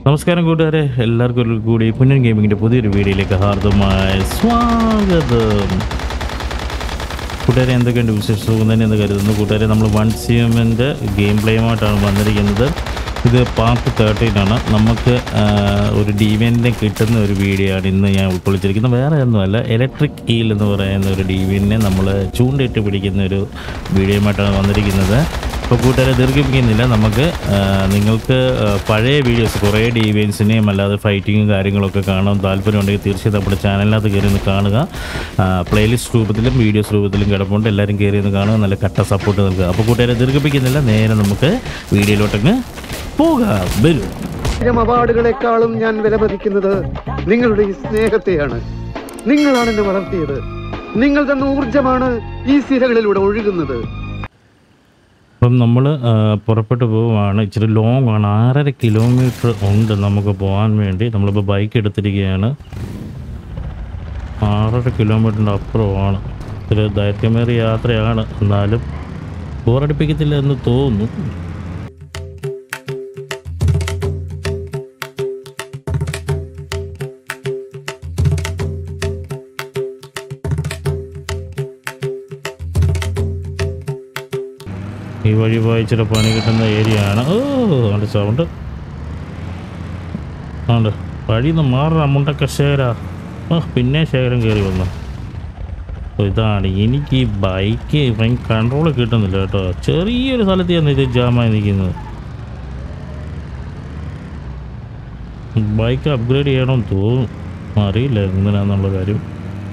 നമസ്കാരം കൂട്ടുകാരെ എല്ലാവർക്കും ഒരു കൂടി പുന്നൻ ഗെയിമിങ്ങിൻ്റെ പുതിയൊരു വീഡിയോയിലേക്ക് ഹാർദമായ സ്വാഗതം കൂട്ടുകാരെ എന്തൊക്കെയുണ്ട് വിശേഷവും തന്നെ എന്ന് കരുതുന്നു കൂട്ടുകാരെ നമ്മൾ വൺ സി എമ്മിൻ്റെ ഗെയിം പ്ലേയുമായിട്ടാണ് വന്നിരിക്കുന്നത് ഇത് പാർട്ട് തേർട്ടീനാണ് നമുക്ക് ആ, ഒരു ഡിവിയനെ കിട്ടുന്ന ഒരു വീഡിയോ ആണ് ഇന്ന് ഞാൻ ഉൾക്കൊള്ളിച്ചിരിക്കുന്നത് വേറെ ഒന്നുമല്ല ഇലക്ട്രിക് ഈൽ എന്ന് പറയുന്ന ഒരു ഡിവിയനെ നമ്മൾ ചൂണ്ടയിട്ട് പിടിക്കുന്ന ഒരു വീഡിയോയുമായിട്ടാണ് വന്നിരിക്കുന്നത് ഇപ്പോൾ കൂട്ടുകാരെ ദീർഘിപ്പിക്കുന്നില്ല നമുക്ക് ആ, നിങ്ങൾക്ക് ആ, പഴയ വീഡിയോസ് കുറേ ഡീവിയൻസിനെയും അല്ലാതെ ഫൈറ്റിങ്ങും കാര്യങ്ങളൊക്കെ കാണാൻ താല്പര്യമുണ്ടെങ്കിൽ തീർച്ചയായും നമ്മുടെ ചാനലിനകത്ത് കയറി ഒന്ന് കാണുക പ്ലേലിസ്റ്റ് രൂപത്തിലും വീഡിയോസ് രൂപത്തിലും കിടപ്പുണ്ട് എല്ലാവരും കയറി ഒന്ന് കാണുക നല്ല കട്ട സപ്പോർട്ട് നൽകുക അപ്പോൾ കൂട്ടുകാരെ ദീർഘിപ്പിക്കുന്നില്ല നേരെ നമുക്ക് വീഡിയോയിലോട്ടങ്ങ് പോകാം വരൂ ആയിരം അവാർഡുകളെക്കാളും ഞാൻ വിലമതിക്കുന്നത് നിങ്ങളുടെ ഈ സ്നേഹത്തെയാണ് നിങ്ങളാണ് എന്നെ വളർത്തിയത് നിങ്ങൾ തന്ന ഊർജമാണ് ഈ സിരകളിലൂടെ ഒഴുകുന്നത് അപ്പം നമ്മൾ പുറപ്പെട്ടു പോവുകയാണ് ഇച്ചിരി ലോങ് ആണ് ആറര കിലോമീറ്റർ ഉണ്ട് നമുക്ക് പോകാൻ വേണ്ടി നമ്മളിപ്പോൾ ബൈക്ക് എടുത്തിരിക്കുകയാണ് ആറര കിലോമീറ്ററിൻ്റെ അപ്പുറമാണ് ഇത്തിരി ദൈർഘ്യമേറിയ യാത്രയാണ് എന്നാലും ബോറടിപ്പിക്കത്തില്ല എന്ന് തോന്നുന്നു ഈ വഴി പോയി ഇച്ചിരി പണി കിട്ടുന്ന ഏരിയ ആണ് ഓ ഉണ്ട് സൗണ്ട് ഉണ്ട് വഴിന്ന് മാറ മുണ്ടൊക്കെ ശേഖര ഓ പിന്നെ ശേഖരം കയറി വന്നു ഓ, ഇതാണ് എനിക്ക് ഈ ബൈക്ക് ഭയങ്കര കൺട്രോൾ കിട്ടുന്നില്ല കേട്ടോ ചെറിയൊരു സ്ഥലത്ത് ചെന്ന് ഇത് ജാമായി നിൽക്കുന്നത് ബൈക്ക് അപ്ഗ്രേഡ് ചെയ്യണമെന്ന് തോന്നും അറിയില്ല എന്തിനാന്നുള്ള കാര്യം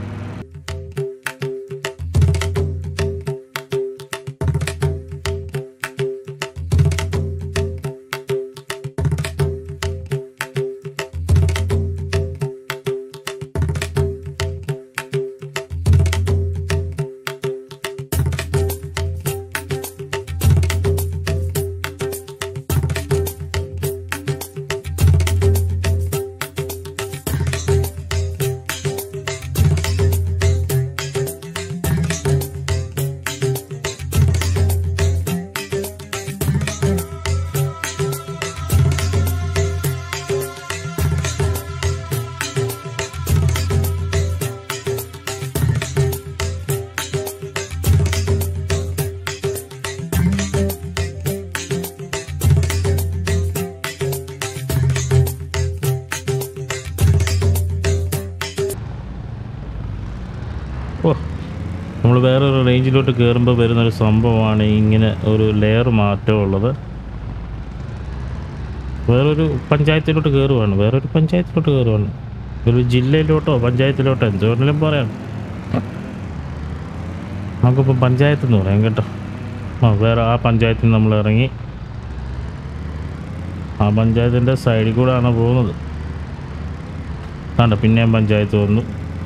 ഓ നമ്മൾ വേറൊരു റേഞ്ചിലോട്ട് കയറുമ്പോൾ വരുന്നൊരു സംഭവമാണ് ഇങ്ങനെ ഒരു ലെയർ മാറ്റമുള്ളത് വേറൊരു പഞ്ചായത്തിലോട്ട് കയറുവാണ് വേറൊരു പഞ്ചായത്തിലോട്ട് കയറുവാണ് ഒരു ജില്ലയിലോട്ടോ പഞ്ചായത്തിലോട്ടോ എന്ത് വേണമെങ്കിലും പറയാം നമുക്കിപ്പോൾ പഞ്ചായത്ത് എന്ന് പറയാം കേട്ടോ ആ വേറെ ആ പഞ്ചായത്തിൽ നിന്ന് നമ്മൾ ഇറങ്ങി ആ പഞ്ചായത്തിൻ്റെ സൈഡിൽ കൂടെയാണ് പോകുന്നത് കണ്ട പിന്നെയും പഞ്ചായത്ത് വന്നു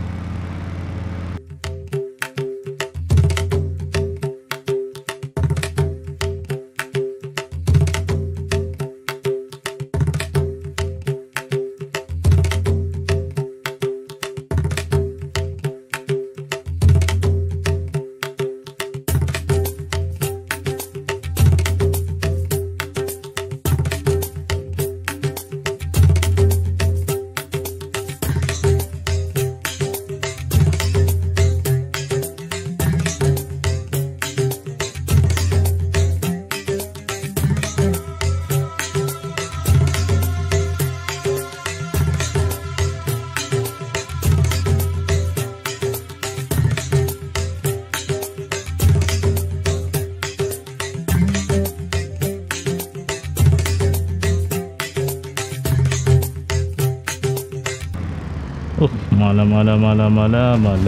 ഓ, മല മല മല മല മല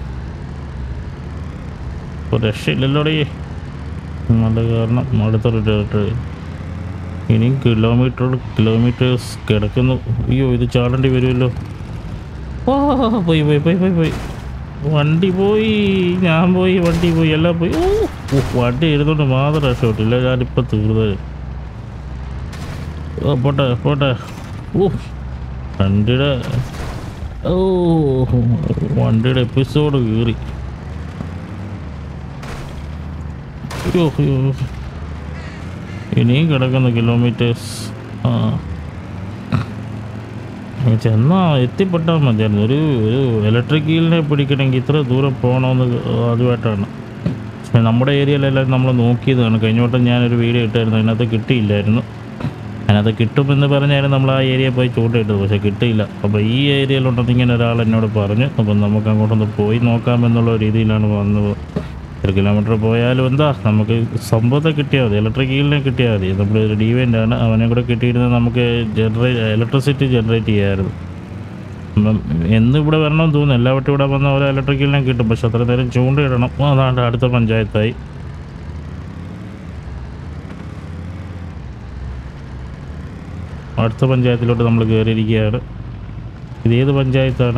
ഇപ്പോൾ രക്ഷയില്ലല്ലോടേ മല കാരണം അടുത്തൊരു ടെറിട്ടറി ഇനിയും കിലോമീറ്റർ കിലോമീറ്റേഴ്സ് കിടക്കുന്നു അയ്യോ ഇത് ചാടേണ്ടി വരുമല്ലോ ഓ പോയി പോയി പോയി പോയി പോയി വണ്ടി പോയി ഞാൻ പോയി വണ്ടി പോയി എല്ലാം പോയി ഓ ഓ, വണ്ടി ഇരുന്നുകൊണ്ട് മാത്രം രക്ഷപ്പെട്ടില്ല ഞാനിപ്പോൾ തീർന്നത് ഓ പോട്ടെ പോട്ടെ ഓ വണ്ടിയുടെ ഓ വണ്ടിയുടെ എപ്പിസോഡ് കീറി അയ്യോ അയ്യോ ഇനിയും കിടക്കുന്ന കിലോമീറ്റേഴ്സ് ആ ചെന്നാ എത്തിപ്പെട്ടാൽ മതിയായിരുന്നു ഒരു ഒരു ഇലക്ട്രിക് വീലിനെ പിടിക്കണമെങ്കിൽ ഇത്ര ദൂരം പോകണമെന്ന് ആദ്യമായിട്ടാണ് പക്ഷേ നമ്മുടെ ഏരിയയിലെല്ലാം നമ്മൾ നോക്കിയതാണ് കഴിഞ്ഞ വട്ടം ഞാനൊരു വീഡിയോ ഇട്ടായിരുന്നു അതിനകത്ത് കിട്ടിയില്ലായിരുന്നു അതിനകത്ത് കിട്ടുമെന്ന് പറഞ്ഞായിരുന്നു നമ്മൾ ആ ഏരിയ പോയി ചൂണ്ടയിട്ടത് പക്ഷേ കിട്ടിയില്ല അപ്പോൾ ഈ ഏരിയയിലുണ്ടെന്ന് ഇങ്ങനെ ഒരാൾ എന്നോട് പറഞ്ഞു അപ്പം നമുക്ക് അങ്ങോട്ടൊന്ന് പോയി നോക്കാമെന്നുള്ള രീതിയിലാണ് വന്നത് ഒരു കിലോമീറ്റർ പോയാലും എന്താ നമുക്ക് സംഭവത്തെ കിട്ടിയാൽ മതി ഇലക്ട്രിക് വീലിനെ കിട്ടിയാൽ മതി നമ്മുടെ ഒരു ഡീവൻ്റ് ആണ് അവനെ കൂടെ കിട്ടിയിരുന്നത് നമുക്ക് ജനറേറ്റ് ഇലക്ട്രിസിറ്റി ജനറേറ്റ് ചെയ്യാമായിരുന്നു അപ്പം എന്ന് ഇവിടെ വരണമെന്ന് തോന്നുന്നു എല്ലാ വട്ടം ഇവിടെ വന്ന ഓരോ ഇലക്ട്രിക് വീലിനെ കിട്ടും പക്ഷെ അത്ര നേരം ചൂണ്ടയിടണം അതാണ്ട് അടുത്ത പഞ്ചായത്തായി അടുത്ത പഞ്ചായത്തിലോട്ട് നമ്മൾ കയറിയിരിക്കുകയാണ് ഇത് ഏത് പഞ്ചായത്താണ്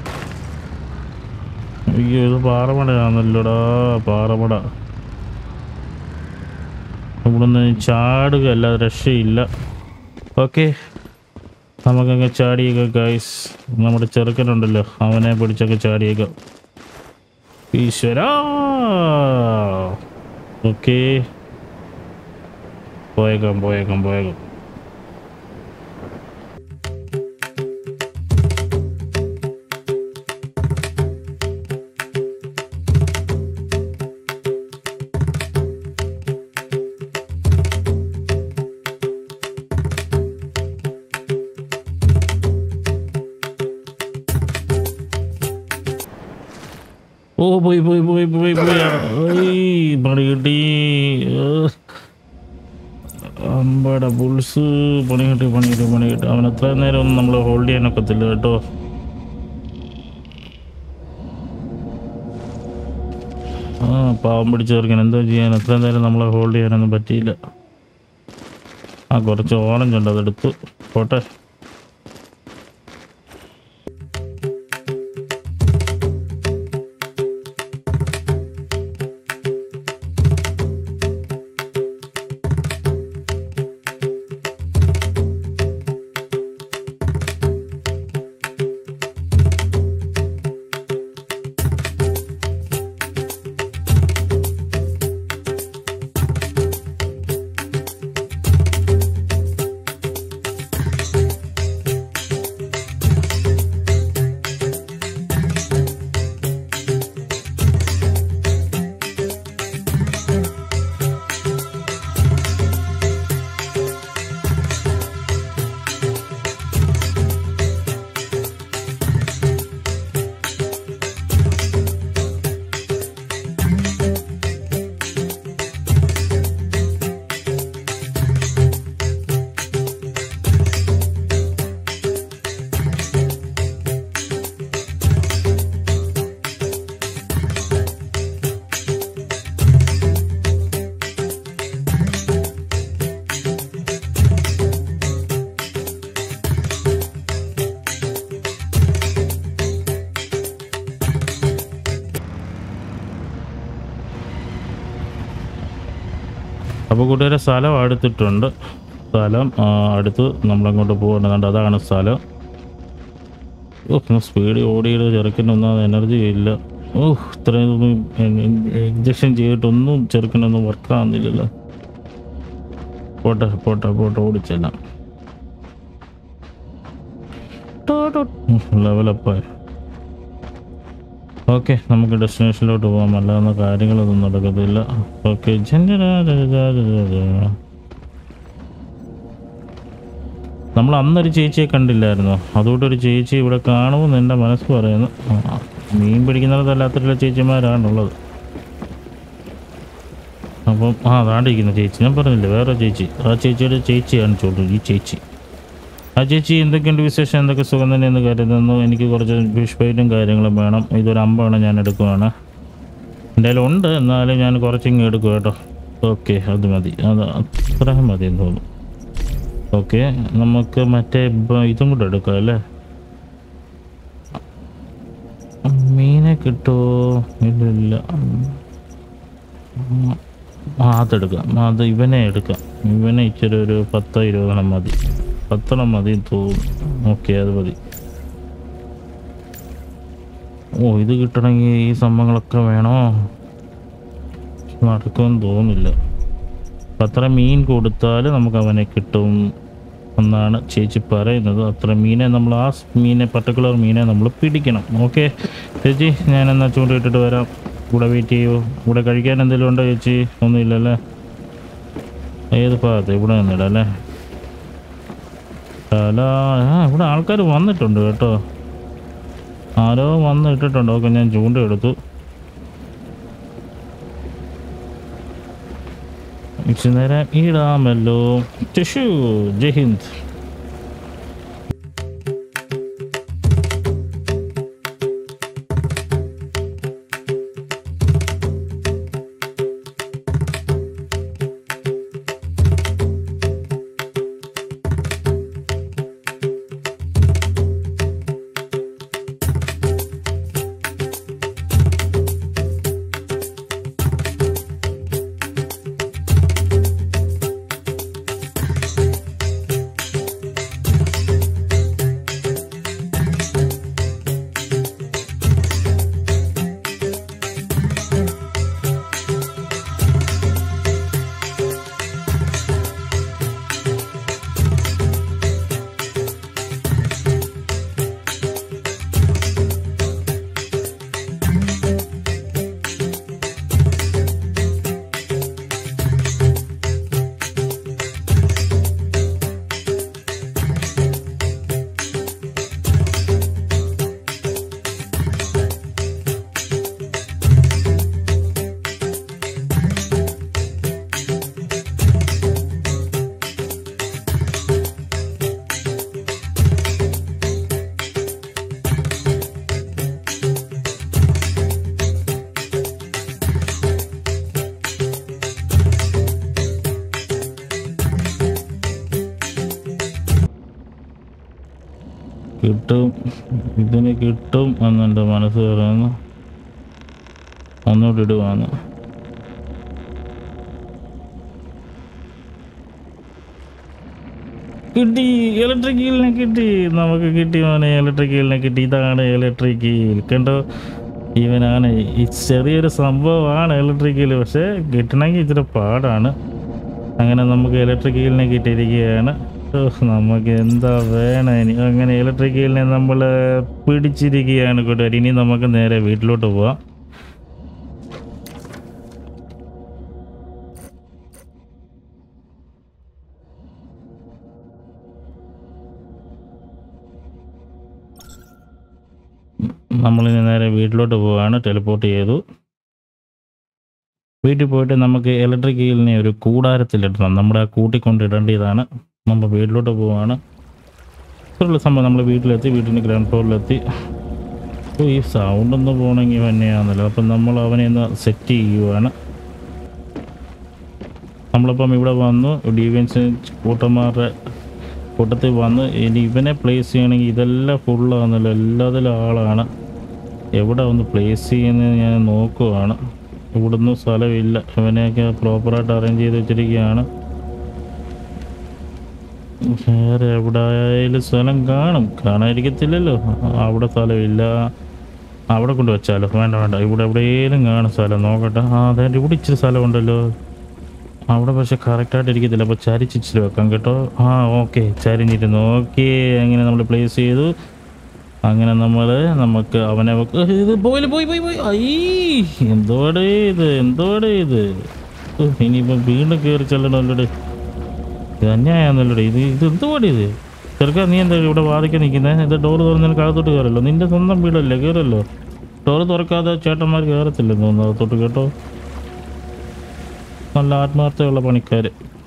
അയ്യോ ഇത് പാറമടയാണല്ലോടാ പാറമട ഇവിടുന്ന് ചാടുക അല്ലാതെ രക്ഷയില്ല ഓക്കെ നമുക്കങ്ങ് ചാടിയേക്ക ഗൈസ് നമ്മുടെ ചെറുക്കനുണ്ടല്ലോ അവനെ പിടിച്ചൊക്കെ ചാടിയേക്കാം ഈശ്വര ഓക്കെ പോയേക്കാം പോയേക്കാം പോയേക്കാം ഓ പോയി പോയി പോയി പോയി പോയി ഏയ്, പണി കിട്ടി ഏഹ്. അമ്പട പുൾസ് പണി കിട്ടി പണി കിട്ടി പണി കിട്ടി അവൻ എത്ര നേരം ഒന്നും നമ്മൾ ഹോൾഡ് ചെയ്യാനൊക്കത്തില്ല കേട്ടോ ആ പാവം പിടിച്ച് ചേർക്കാൻ എന്തോ ചെയ്യാൻ എത്ര നേരം നമ്മളെ ഹോൾഡ് ചെയ്യാനൊന്നും പറ്റിയില്ല ആ കുറച്ച് ഓറഞ്ച് ഉണ്ട് അതെടുത്തു പോട്ടെ അപ്പോൾ കൂട്ടുകാരെ സ്ഥലം അടുത്തിട്ടുണ്ട് സ്ഥലം ആ, അടുത്ത് നമ്മളങ്ങോട്ട് പോകേണ്ടതുണ്ട് അതാണ് സ്ഥലം ഓ സ്പീഡ് ഓടിയത് ചെറുക്കനൊന്നും എനർജി ഇല്ല ഓ ഇത്രയൊന്നും ഇഞ്ചക്ഷൻ ചെയ്തിട്ടൊന്നും ചെറുക്കനൊന്നും വർക്കാകുന്നില്ലല്ലോ പോട്ടെ പോട്ടെ പോട്ടെ ഓടിച്ചെല്ലാം ലെവലപ്പായി ഓക്കെ നമുക്ക് ഡെസ്റ്റിനേഷനിലോട്ട് പോകാം അല്ലാതെ കാര്യങ്ങളൊന്നും നടക്കത്തില്ല ഓക്കെ നമ്മൾ അന്നൊരു ചേച്ചിയെ കണ്ടില്ലായിരുന്നോ അതുകൊണ്ടൊരു ചേച്ചി ഇവിടെ കാണുമെന്ന് എൻ്റെ മനസ്സ് പറയുന്നു ആ, മീൻ പിടിക്കുന്നിടത്തല്ലാത്തുള്ള ചേച്ചിമാരാണുള്ളത് അപ്പം ആ അതാണ്ടിരിക്കുന്ന ചേച്ചി ഞാൻ പറഞ്ഞില്ലേ വേറെ ചേച്ചി ആ ചേച്ചിയുടെ ചേച്ചിയാണ് ചോട്ടു ഈ ചേച്ചി ആ ചേച്ചി എന്തൊക്കെയുണ്ട് വിശേഷം എന്തൊക്കെ സുഖം തന്നെ എന്ന് കരുതുന്നു എനിക്ക് കുറച്ച് ഫിഷ് ബൈറ്റും കാര്യങ്ങളും വേണം ഇതൊരു അമ്പതാണ് ഞാൻ എടുക്കുവാണ് എൻ്റെ കയ്യിൽ ഉണ്ട് എന്നാലും ഞാൻ കുറച്ചിങ്ങ് എടുക്കും കേട്ടോ ഓക്കെ അത് മതി അത് അത്രയും മതി എന്ന് തോന്നുന്നു ഓക്കെ നമുക്ക് മറ്റേ ബ- ഇതും കൂടെ എടുക്കാം അല്ലേ മീനെ കിട്ടുമോ ഇല്ലില്ല ഉം. ആ അതെടുക്കാം അത് ഇവനെ എടുക്കാം ഇവനെ ഇച്ചിരി ഒരു പത്തോ ഇരുപതെണ്ണം മതി പത്തെണ്ണം മതി എന്ന് തോന്നുന്നു ഓക്കെ അത് മതി ഓ ഇത് കിട്ടണമെങ്കിൽ ഈ സംഭവങ്ങളൊക്കെ വേണോ നടക്കുമെന്ന് തോന്നുന്നില്ല അപ്പം അത്ര മീൻ കൊടുത്താൽ നമുക്ക് അവനെ കിട്ടും എന്നാണ് ചേച്ചി പറയുന്നത് അത്ര മീനെ നമ്മൾ ആ സ് മീനെ പർട്ടിക്കുലർ മീനെ നമ്മൾ പിടിക്കണം ഓക്കെ ചേച്ചി ഞാൻ എന്നാൽ ചൂണ്ടിട്ടിട്ട് വരാം ഇവിടെ വെയിറ്റ് ചെയ്യൂ ഇവിടെ കഴിക്കാൻ എന്തെങ്കിലും ഉണ്ടോ ചേച്ചി ഒന്നുമില്ലല്ലേ ഏത് ഭാഗത്ത് ഇവിടെ നിന്നിടാം അല്ലേ തല ആ ഇവിടെ ആൾക്കാർ വന്നിട്ടുണ്ട് കേട്ടോ ആരോ വന്ന് ഇട്ടിട്ടുണ്ട് ഓക്കെ ഞാൻ ചൂണ്ട എടുത്തു ഇച്ചിരി നേരം ഇടാമല്ലോ ടിഷ്യൂ ജയ് ഹിന്ദ് കിട്ടും ഇതിന് കിട്ടും എന്നെൻ്റെ മനസ്സ് പറയുന്നു ഒന്നുകൂടി ഇടുവാന്ന് കിട്ടി ഇലക്ട്രിക് ഈലിനെ കിട്ടി നമുക്ക് കിട്ടി മോനെ ഇലക്ട്രിക് ഈലിനെ കിട്ടി ഇതാണ് ഇലക്ട്രിക് ഈൽ കണ്ടോ ഇവനാണ് ഈ ചെറിയൊരു സംഭവമാണ് ഇലക്ട്രിക് ഈൽ പക്ഷേ കിട്ടണമെങ്കിൽ ഇച്ചിരി പാടാണ് അങ്ങനെ നമുക്ക് ഇലക്ട്രിക് ഈലിനെ കിട്ടിയിരിക്കുകയാണ് ഓ, നമുക്ക് എന്താ വേണം ഇനി അങ്ങനെ ഇലക്ട്രിക് ഈലിനെ നമ്മൾ പിടിച്ചിരിക്കുകയാണ് കൂട്ടുകാർ ഇനി നമുക്ക് നേരെ വീട്ടിലോട്ട് പോവാം നമ്മളിനി നേരെ വീട്ടിലോട്ട് പോവുകയാണ് ടെലിപ്പോർട്ട് ചെയ്തു വീട്ടിൽ പോയിട്ട് നമുക്ക് ഇലക്ട്രിക് ഈലിനെ ഒരു കൂടാരത്തിലിടണം നമ്മുടെ ആ കൂട്ടിക്കൊണ്ടിടേണ്ടതാണ് നമ്മൾ വീട്ടിലോട്ട് പോവുകയാണ് ഇത്രയുള്ള സംഭവം നമ്മൾ വീട്ടിലെത്തി വീട്ടിൻ്റെ ഗ്രൗണ്ട് ഫ്ലോറിലെത്തി ഓ ഈ സൗണ്ട് ഒന്ന് പോകണമെങ്കിൽ തന്നെയാണല്ലോ അപ്പം നമ്മൾ അവനെ ഒന്ന് സെറ്റ് ചെയ്യുവാണ് നമ്മളിപ്പം ഇവിടെ വന്നു ഡീവൻസ് കൂട്ടന്മാരുടെ കൂട്ടത്തിൽ വന്ന് ഇനി ഇവനെ പ്ലേസ് ചെയ്യണമെങ്കിൽ ഇതെല്ലാം ഫുള്ളാണല്ലോ എല്ലാത്തിലും ആളാണ് എവിടെ ഒന്ന് പ്ലേസ് ചെയ്യുന്നത് ഞാൻ നോക്കുവാണ് ഇവിടുന്ന് സ്ഥലമില്ല ഇവനെയൊക്കെ പ്രോപ്പറായിട്ട് അറേഞ്ച് ചെയ്ത് വെച്ചിരിക്കുകയാണ് വേറെ എവിടെയായാലും സ്ഥലം കാണും കാണാതിരിക്കത്തില്ലല്ലോ അവിടെ സ്ഥലമില്ല അവിടെ കൊണ്ട് വെച്ചാലോ വേണ്ട വേണ്ട ഇവിടെ എവിടെയെങ്കിലും കാണും സ്ഥലം നോക്കട്ടെ ആ അതെ ഇവിടെ ഇച്ചിരി സ്ഥലമുണ്ടല്ലോ അവിടെ പക്ഷെ കറക്റ്റായിട്ട് ഇരിക്കത്തില്ല അപ്പോൾ ചരിച്ച് ഇച്ചിരി വെക്കാം കേട്ടോ ആ ഓക്കെ ചരിഞ്ഞിരുന്നു ഓക്കെ അങ്ങനെ നമ്മൾ പ്ലേസ് ചെയ്തു അങ്ങനെ നമ്മൾ നമുക്ക് അവനെ വെക്ക- ഇത് പോയി പോയി പോയി പോയി അയ്യേ എന്തോടെ ഇത് എന്തോടെ ഇത് ഉഹ്, ഇനിയിപ്പം വീണ്ടും കയറി ചെല്ലണമല്ലോടെ ഇത് അന്യായാന്നല്ലോടെ ഇത് ഇത് എന്തുവാടി ഇത് ചെറുക്ക നീ എന്താ ഇവിടെ വാദിക്കാൻ നിൽക്കുന്നത് ഇത് ഡോറ് തുറന്ന് നിനക്ക് അകത്തോട്ട് കയറല്ലോ നിന്റെ സ്വന്തം വീടല്ലേ കയറല്ലോ ഡോറ് തുറക്കാതെ ചേട്ടന്മാർ കയറത്തില്ലെന്ന് തോന്നുന്നു അകത്തോട്ട് കേട്ടോ നല്ല ആത്മാർത്ഥമുള്ള പണിക്കാർ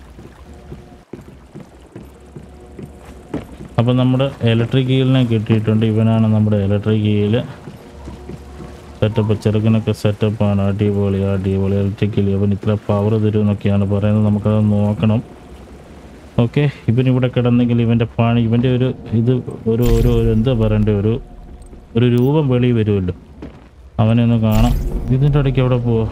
അപ്പം നമ്മുടെ ഇലക്ട്രിക് ഈലിനെ കിട്ടിയിട്ടുണ്ട് ഇവനാണ് നമ്മുടെ ഇലക്ട്രിക് ഈല് സെറ്റപ്പ് ചെറുക്കനൊക്കെ സെറ്റപ്പാണ് അടിപൊളി അടിപൊളി ഇലക്ട്രിക് ഈൽ ഇവൻ ഇത്ര പവർ തരുമെന്നൊക്കെയാണ് പറയുന്നത് നമുക്കത് നോക്കണം ഓക്കെ ഇവൻ ഇവിടെ കിടന്നെങ്കിൽ ഇവൻ്റെ പണി ഇവൻ്റെ ഒരു ഇത് ഒരു ഒരു ഒരു എന്താ പറയണ്ടേ ഒരു ഒരു രൂപം വെളി വരുമല്ലോ അവനെ ഒന്ന് കാണാം ഇതിൻ്റെ ഇടയ്ക്ക് എവിടെ പോവാ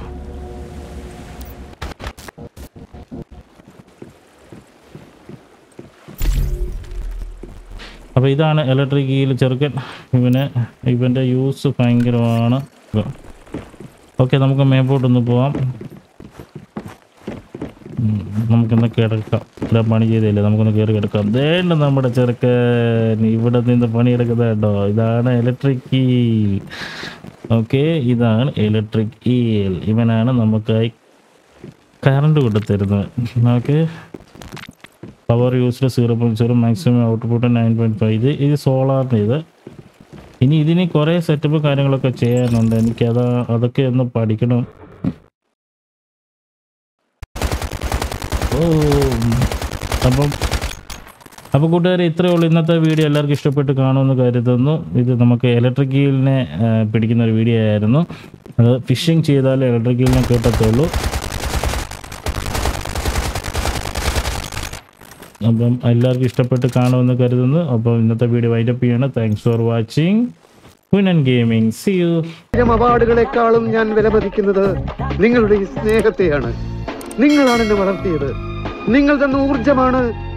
അപ്പോൾ ഇതാണ് ഇലക്ട്രിക് ഈൽ ചെറുക്കൻ ഇവന് ഇവൻ്റെ യൂസ് ഭയങ്കരമാണ് ഓക്കെ നമുക്ക് മേപ്പോട്ടൊന്ന് പോവാം ഉം, നമുക്കൊന്ന് കിടക്കാം ഇവിടെ പണി ചെയ്തില്ലേ നമുക്കൊന്ന് കയറി കിടക്കാം വേണ്ട നമ്മുടെ ചെറുക്കൻ ഇവിടെ നിന്ന് പണിയെടുക്കുന്നത് കേട്ടോ ഇതാണ് ഇലക്ട്രിക് ഈൽ ഓക്കെ ഇതാണ് ഇലക്ട്രിക് ഈൽ ഇവനാണ് നമുക്കായി കറണ്ട് കൊടുത്തിരുന്നത് okay power used zero point zero maximum output nine point five ഇത് ഇത് സോളാറിൻ്റെ ഇത് ഇനി ഇതിന് കുറേ സെറ്റപ്പ് കാര്യങ്ങളൊക്കെ ചെയ്യാനുണ്ട് എനിക്കത് അതൊക്കെ ഒന്ന് പഠിക്കണം ഓ അപ്പം അപ്പോൾ കൂട്ടുകാരെ ഇത്രയേ ഉള്ളൂ ഇന്നത്തെ വീഡിയോ എല്ലാവർക്കും ഇഷ്ടപ്പെട്ട് കാണുമെന്ന് കരുതുന്നു ഇത് നമുക്ക് ഇലക്ട്രിക്കലിനെ പിടിക്കുന്ന ഒരു വീഡിയോ ആയിരുന്നു അത് ഫിഷിങ് ചെയ്താലേ ഇലക്ട്രിക്കലിനെ കിട്ടത്തുള്ളൂ അപ്പം എല്ലാവർക്കും ഇഷ്ടപ്പെട്ട് കാണുമെന്ന് കരുതുന്നു അപ്പം ഇന്നത്തെ വീഡിയോ വൈൻഡപ്പ് ചെയ്യാണ് താങ്ക്സ് ഫോർ വാച്ചിങ് കുനൻ ഗെയിമിംഗ് സി യു ആയിരം അവാർഡുകളെക്കാളും ഞാൻ വിലമതിക്കുന്നത് നിങ്ങളുടെ ഈ സ്നേഹത്തെയാണ് നിങ്ങളാണ് എന്നെ വളർത്തിയത് നിങ്ങൾ തന്ന ഊർജമാണ്